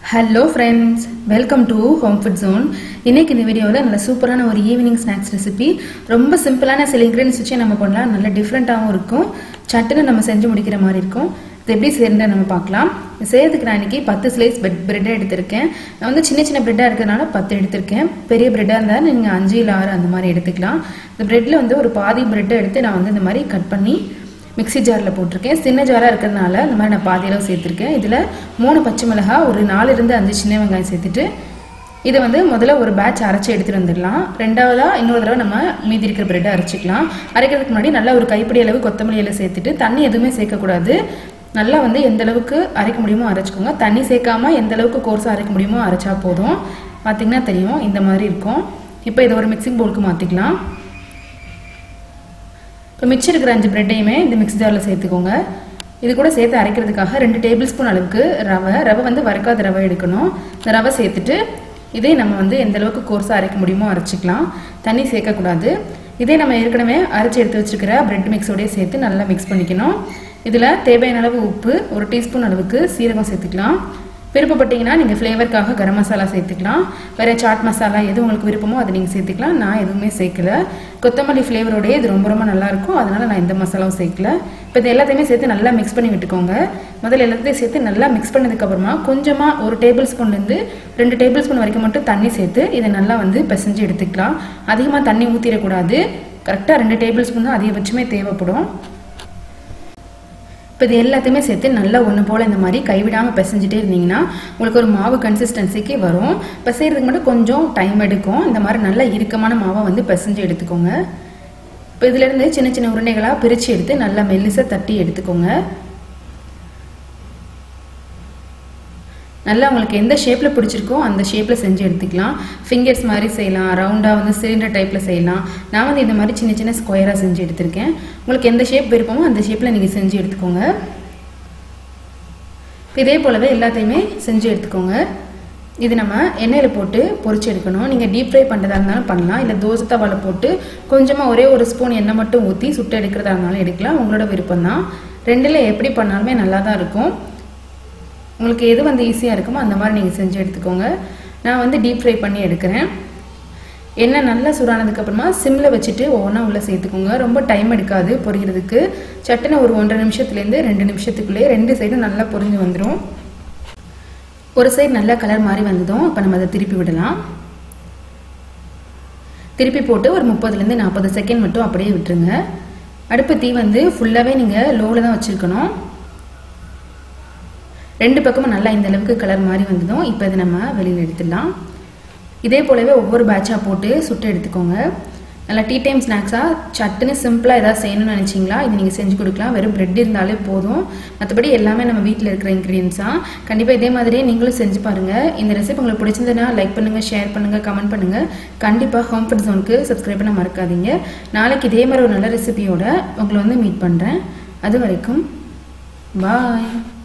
hello friends welcome to home food zone இன்னைக்கு இந்த வீடியோவில் நல்ல சூப்பரான ஒரு ஈவினிங் ஸ்நாக்ஸ் ரெசிபி ரொம்ப சிம்பிளான சில இன்க்ரீடியன்ஸ் வச்சு நம்ம பண்ணலாம் நல்ல டிஃப்ரெண்ட்டாகவும் இருக்கும் சட்டுன்னு நம்ம செஞ்சு முடிக்கிற மாதிரி இருக்கும் இது எப்படி செய்யறதை நம்ம பார்க்கலாம் செய்யறதுக்கு நான் இன்னைக்கு பத்து ஸ்லைஸ் பெட் பிரெட்டாக எடுத்திருக்கேன் நான் வந்து சின்ன சின்ன பிரெட்டாக இருக்கிறதுனால பத்து எடுத்திருக்கேன் பெரிய பிரெட்டாக இருந்தால் நீங்கள் அஞ்சு இல்லை ஆறு அந்த மாதிரி எடுத்துக்கலாம் இந்த பிரெட்டில் வந்து ஒரு பாதி பிரெட்டை எடுத்து நான் வந்து இந்த மாதிரி கட் பண்ணி மிக்ஸி ஜாரில் போட்டிருக்கேன் சின்ன ஜாராக இருக்கிறதுனால இந்த மாதிரி நான் பாதி அளவு சேர்த்துருக்கேன் இதில் மூணு பச்சை மிளகாய் ஒரு நாலு இருந்து அஞ்சு சின்ன வெங்காயம் சேர்த்துட்டு இதை வந்து முதல்ல ஒரு பேட்ச் அரைச்சி எடுத்துகிட்டு வந்துடலாம் ரெண்டாவதாக இன்னொரு தடவை நம்ம மீதி இருக்கிற பிரெட்டை அரைச்சிக்கலாம் அரைக்கிறதுக்கு முன்னாடி நல்லா ஒரு கைப்பிடி அளவு கொத்தமல்லி இலை சேர்த்துட்டு தண்ணி எதுவுமே சேர்க்கக்கூடாது நல்லா வந்து எந்த அளவுக்கு அரைக்க முடியுமோ அரைச்சிக்கோங்க தண்ணி சேர்க்காம எந்த அளவுக்கு கோர்ஸாக அரைக்க முடியுமோ அரைச்சா போதும் பார்த்தீங்கன்னா தெரியும் இந்த மாதிரி இருக்கும் இப்போ இதை ஒரு மிக்சிங் பவுலுக்கு மாற்றிக்கலாம் இப்போ மிச்சம் இருக்கிற அஞ்சு பிரெட்டையுமே இந்த மிக்ஸ் ஜாரில் சேர்த்துக்கோங்க இது கூட சேர்த்து அரைக்கிறதுக்காக ரெண்டு டேபிள் ஸ்பூன் அளவுக்கு ரவை ரவை வந்து வறுக்காத ரவை எடுக்கணும் இந்த ரவை சேர்த்துட்டு இதே நம்ம வந்து எந்த அளவுக்கு கோர்ஸாக அரைக்க முடியுமோ அரைச்சிக்கலாம் தண்ணி சேர்க்கக்கூடாது இதே நம்ம ஏற்கனவே அரைச்சி எடுத்து வச்சுருக்கிற பிரெட் மிக்ஸோடய சேர்த்து நல்லா மிக்ஸ் பண்ணிக்கணும் இதில் தேவையான அளவு உப்பு ஒரு டீஸ்பூன் அளவுக்கு சீரகம் சேர்த்துக்கலாம் விருப்பப்பட்டீங்கன்னா நீங்கள் ஃப்ளேவருக்காக கரம் மசாலா சேர்த்துக்கலாம் வேறு சாட் மசாலா எது உங்களுக்கு விருப்பமோ அதை நீங்கள் சேர்த்துக்கலாம் நான் எதுவுமே சேர்க்கல கொத்தமல்லி ஃப்ளேவரோடய இது ரொம்ப ரொம்ப நல்லாயிருக்கும் அதனால் நான் எந்த மசாலாவும் சேர்க்கல இப்போ இது எல்லாத்தையுமே சேர்த்து நல்லா மிக்ஸ் பண்ணி விட்டுக்கோங்க முதல்ல எல்லாத்தையும் சேர்த்து நல்லா மிக்ஸ் பண்ணதுக்கப்புறமா கொஞ்சமாக ஒரு டேபிள் ஸ்பூன்லேருந்து ரெண்டு டேபிள் ஸ்பூன் வரைக்கும் மட்டும் தண்ணி சேர்த்து இதை நல்லா வந்து பிசைஞ்சு எடுத்துக்கலாம் அதிகமாக தண்ணி ஊற்றிடக்கூடாது கரெக்டாக ரெண்டு டேபிள் ஸ்பூன் தான் அதிகபட்சமே தேவைப்படும் இப்போ இது எல்லாத்தையுமே சேர்த்து நல்லா ஒன்று போல் இந்த மாதிரி கைவிடாமல் பிசைஞ்சிட்டே இருந்தீங்கன்னா உங்களுக்கு ஒரு மாவு கன்சிஸ்டன்சிக்கு வரும் பிசைறதுக்கு மட்டும் கொஞ்சம் டைம் எடுக்கும் இந்த மாதிரி நல்லா இறுக்கமான மாவை வந்து பிசைஞ்சு எடுத்துக்கோங்க இப்போ இதுலேருந்து சின்ன சின்ன உருண்டைகளாக பிரித்து எடுத்து நல்லா மெல்லிசாக தட்டி எடுத்துக்கோங்க நல்லா உங்களுக்கு எந்த ஷேப்பில் பிடிச்சிருக்கோ அந்த ஷேப்பில் செஞ்சு எடுத்துக்கலாம் ஃபிங்கர்ஸ் மாதிரி செய்யலாம் ரவுண்டாக வந்து சிலிண்டர் டைப்பில் செய்யலாம் நான் வந்து இந்த மாதிரி சின்ன சின்ன ஸ்கொயராக செஞ்சு எடுத்திருக்கேன் உங்களுக்கு எந்த ஷேப் விருப்பமோ அந்த ஷேப்பில் நீங்கள் செஞ்சு எடுத்துக்கோங்க இதே போலவே எல்லாத்தையுமே செஞ்சு எடுத்துக்கோங்க இது நம்ம எண்ணெயில் போட்டு பொரிச்சு எடுக்கணும் நீங்கள் டீப் ஃப்ரை பண்ணுறதா இருந்தாலும் பண்ணலாம் இல்லை தோசை தவாவில் போட்டு கொஞ்சமாக ஒரே ஒரு ஸ்பூன் எண்ணெய் மட்டும் ஊற்றி சுட்டு எடுக்கிறதா இருந்தாலும் எடுக்கலாம் உங்களோட விருப்பம் தான் ரெண்டில் எப்படி பண்ணாலுமே நல்லா தான் இருக்கும் உங்களுக்கு எது வந்து ஈஸியாக இருக்குமோ அந்த மாதிரி நீங்கள் செஞ்சு எடுத்துக்கோங்க நான் வந்து டீப் ஃப்ரை பண்ணி எடுக்கிறேன் எண்ணெய் நல்லா சூடானதுக்கப்புறமா சிம்மில் வச்சுட்டு ஒவ்வொன்றா உள்ளே சேர்த்துக்கோங்க ரொம்ப டைம் எடுக்காது பொரிக்கிறதுக்கு சட்டுன்னு ஒரு ஒன்றரை நிமிஷத்துலேருந்து ரெண்டு நிமிஷத்துக்குள்ளேயே ரெண்டு சைடும் நல்லா பொரிஞ்சு வந்துடும் ஒரு சைடு நல்லா கலர் மாதிரி வந்ததும் இப்போ நம்ம அதை திருப்பி விடலாம் திருப்பி போட்டு ஒரு முப்பதுலேருந்து நாற்பது செகண்ட் மட்டும் அப்படியே விட்டுருங்க அடுப்பு தீ வந்து ஃபுல்லாகவே நீங்கள் லோவில் தான் வச்சுருக்கணும் ரெண்டு பக்கமும் நல்லா இந்த அளவுக்கு கலர் மாதிரி வந்ததும் இப்போ இதை நம்ம வெளியில் எடுத்துடலாம் இதே போலவே ஒவ்வொரு பேட்சாக போட்டு சுட்டு எடுத்துக்கோங்க நல்லா டீ டைம் ஸ்நாக்ஸாக சட்டுன்னு சிம்பிளாக ஏதாவது செய்யணும்னு நினச்சிங்களா இது நீங்கள் செஞ்சு கொடுக்கலாம் வெறும் பிரெட் இருந்தாலே போதும் மற்றபடி எல்லாமே நம்ம வீட்டில் இருக்கிற இன்க்ரீடியன்ஸாக கண்டிப்பாக இதே மாதிரியே நீங்களும் செஞ்சு பாருங்கள் இந்த ரெசிபி உங்களுக்கு பிடிச்சிருந்ததுன்னா லைக் பண்ணுங்கள் ஷேர் பண்ணுங்கள் கமெண்ட் பண்ணுங்கள் கண்டிப்பாக ஹோம் ஃபுட் ஜோனுக்கு சப்ஸ்கிரைப் பண்ண மறக்காதீங்க நாளைக்கு இதே மாதிரி ஒரு நல்ல ரெசிபியோட உங்களை வந்து மீட் பண்ணுறேன் அது வரைக்கும் பாய்